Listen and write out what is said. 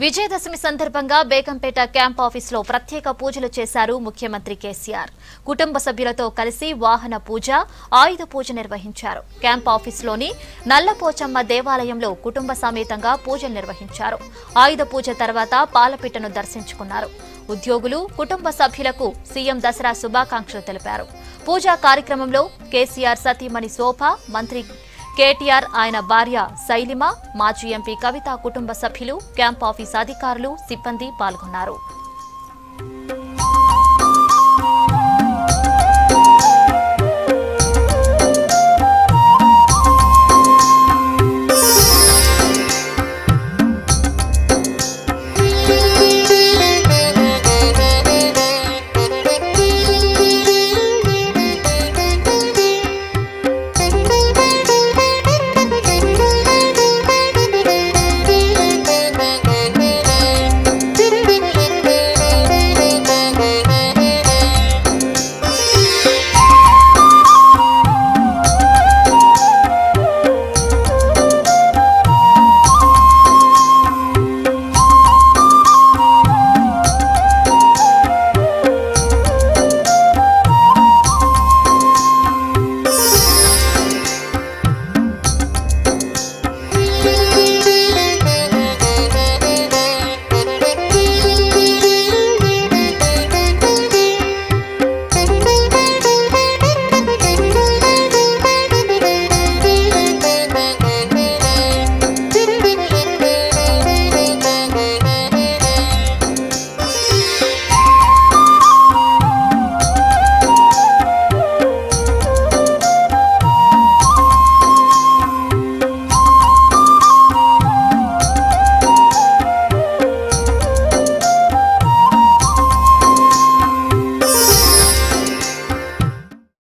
విజయదశమి సందర్భంగా బేగంపేట క్యాంప్ ఆఫీసులో ప్రత్యేక పూజలు చేశారు ముఖ్యమంత్రి కేసీఆర్ కుటుంబ సభ్యులతో కలిసి వాహన పూజ ఆయుధ పూజ నిర్వహించారు క్యాంప్ ఆఫీసులోని నల్లపోచమ్మ దేవాలయంలో కుటుంబ సమేతంగా పూజలు నిర్వహించారు ఆయుధ పూజ తర్వాత పాలపిట్టను దర్శించుకున్నారు ఉద్యోగులు కుటుంబ సభ్యులకు సీఎం దసరా శుభాకాంక్షలు తెలిపారు పూజా కార్యక్రమంలో కేసీఆర్ సతీమణి శోభ మంత్రి కేటీఆర్ ఆయన భార్య శైలిమ మాజీ ఎంపీ కవిత కుటుంబ సభ్యులు క్యాంప్ ఆఫీస్ అధికారులు సిబ్బంది పాల్గొన్నారు